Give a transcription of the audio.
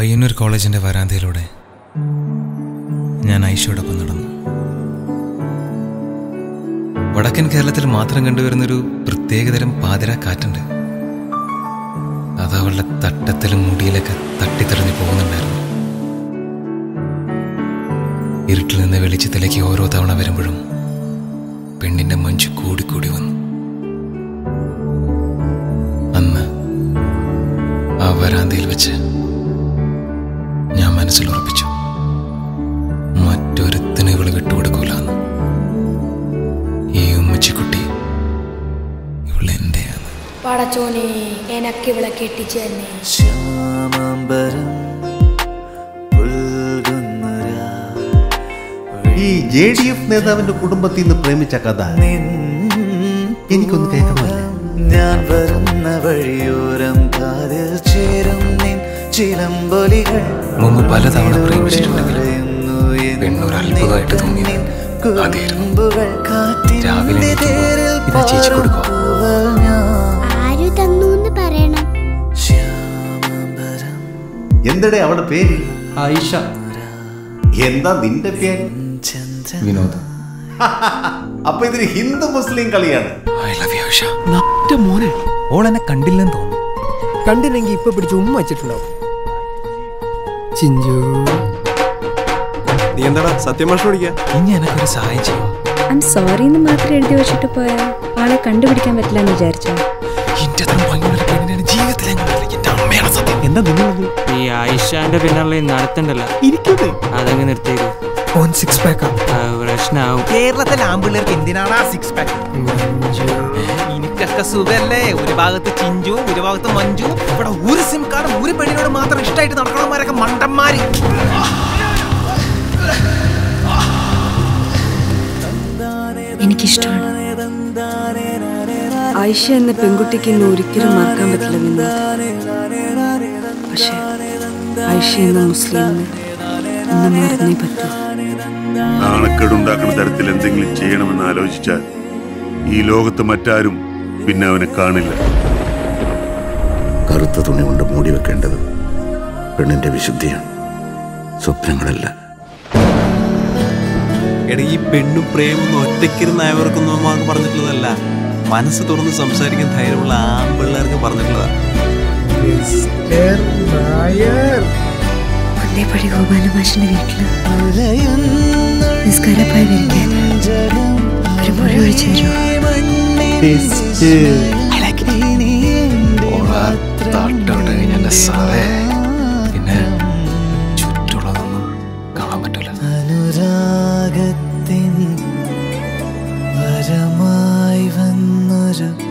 പയ്യന്നൂർ കോളേജിന്റെ വരാന്തയിലൂടെ ഞാൻ ഐഷയോടൊപ്പം നടന്നു വടക്കൻ കേരളത്തിൽ മാത്രം കണ്ടുവരുന്നൊരു പ്രത്യേകതരം പാതിര കാറ്റുണ്ട് അത് അവളുടെ തട്ടത്തിലും മുടിയിലൊക്കെ തട്ടിത്തെറിഞ്ഞു പോകുന്നുണ്ടായിരുന്നു ഇരുട്ടിൽ നിന്ന് വെളിച്ചത്തിലേക്ക് ഓരോ തവണ വരുമ്പോഴും പെണ്ണിന്റെ മഞ്ച് കൂടിക്കൂടി വന്നു അന്ന് ആ വരാന്തയിൽ വെച്ച് ഞാൻ മനസ്സിൽ ഉറപ്പിച്ചു മറ്റൊരുത്തിന് ഇവള് വിട്ടുകൊടുക്കൂലെന്ന് ഈ ഉമ്മച്ചിക്കുട്ടി ഇവളെന്റെയാണ് പടച്ചോനെ എനക്കിവളെ കെട്ടിച്ചു തന്നെ ശ്യാമാംബരം പുൽകുന്നൊരാ ഈ ജെ ഡി എഫ് നേതാവിന്റെ കുടുംബത്തിൽ നിന്ന് പ്രേമിച്ച കഥ എനിക്കൊന്ന് കേൾക്കണമല്ല ഞാൻ വരുന്ന വഴിയോരം കാതിൽ ചേരും നിൻ ചിലമ്പൊലികൾ മുമ്പ് പലതവണ പ്രേമിച്ചിട്ടുണ്ടെങ്കിലും പറയുന്നു എൻ പെണ്ണൊരു അത്ഭുതമായിട്ട് തോന്നിയത് ആദ്യമായിരുന്നു. കുറുമ്പുകൾ കാറ്റിന്റെ രാവിലെ എണീക്കുമ്പോൾ തേരിൽ ഇതാ ചേച്ചി കൊടുക്കോ? പാറുമ്പോൾ ഞാൻ ആരു തന്നൂന്ന് പറയണം ശ്യാമാംബരം എന്തടെ അവളുടെ പേര് ആയിഷ എന്താ നിന്റെ പേര് ചന്ദ്രൻ വിനോദ് അപ്പൊ ഇതൊരു ഹിന്ദു മുസ്ലിം കളിയാണ് ഐ ലവ് യു ഉഷ നട്ട മോനെ ഓളെന്നെ കണ്ടില്ലെന്ന് തോന്നുന്നു കണ്ടില്ലെങ്കിൽ ഇപ്പൊ പിടിച്ച് ഉമ്മ വെച്ചിട്ടുണ്ടാവും ചിഞ്ചു നീ എന്താടാ സത്യമാഷ പഠിക്കാ ഇനി എനക്കൊരു സഹായം ചെയ്യും ഐം സോറി എന്ന് മാത്രം എഴുതി വെച്ചിട്ട് പോയാൽ ആളെ കണ്ടുപിടിക്കാൻ പറ്റില്ല എന്ന് വിചാരിച്ചോ ഇന്റെ അത്ര ഭംഗിയുള്ള പെണ്ണിനെ ജീവിതത്തിൽ ഞാൻ കണ്ടില്ല എന്റെ അമ്മയാണ് സത്യം എന്താ നിങ്ങളത് ഈ ആയിഷാന്റെ പിന്നാലെ നടത്തണ്ടല്ലോ ഇരിക്കട്ടെ അതങ്ങ് നിർത്തിയത് ഓൻ സിക്സ് പാക്കാ പ്രശ്നാവും കേരളത്തിലെ ആമ്പിള്ളേർക്ക് എന്തിനാണ് ആ സിക്സ് പാക്ക് എനിക്കൊക്കെ സുഖല്ലേ ഒരു ഭാഗത്ത് ചിഞ്ചു ഒരു ഭാഗത്ത് മഞ്ജു ഇവിടെ ഒരു സിം കാർഡ് ഒരു പെണ്ണിനോട് മാത്രം ഇഷ്ടമായിട്ട് നടക്കണമാരൊക്കെ മണ്ടന്മാര് എനിക്കിഷ്ടമാണ് ആയിഷ എന്ന പെൺകുട്ടിക്ക് ഇന്ന് ഒരിക്കലും മറക്കാൻ പറ്റില്ല വിനോദ് പക്ഷെ ആയിഷ എന്ന മുസ്ലിമിന് ഇന്ന് മറന്നേ പറ്റൂ നാണക്കേടുണ്ടാക്കുന്ന തരത്തിൽ എന്തെങ്കിലും ചെയ്യണമെന്ന് ആലോചിച്ചാൽ ഈ ലോകത്ത് മറ്റാരും പിന്നെ അവനെ കാണില്ല കറുത്ത തുണി കൊണ്ട് മൂടി വെക്കേണ്ടത് പെണ്ണിന്റെ വിശുദ്ധിയാണ് സ്വപ്നങ്ങളല്ല എടാ ഈ പെണ്ണും പ്രേമൊന്നും ഒറ്റയ്ക്കിരുന്ന് അയവർക്കൊന്നും അമ്മ പറഞ്ഞിട്ടുള്ളതല്ല മനസ്സ് തുറന്ന് സംസാരിക്കാൻ ധൈര്യമുള്ള ആൺപിള്ളേർക്ക് പറഞ്ഞിട്ടുള്ളതാ പള്ളി ഗോപാലമാഷിന്റെ വീട്ടില് നിസ്കാരപ്പായി വരിക്കാൻ ഒരു മൊഴി ഒഴിച്ചു ഓളാ തട്ടോട്ട് കഴിഞ്ഞ എന്റെ സാറേ പിന്നെ ചുറ്റുള്ളതൊന്നും കാണാൻ പറ്റൂല അനുരാഗത്തിൻ വരമായി വന്നൊരു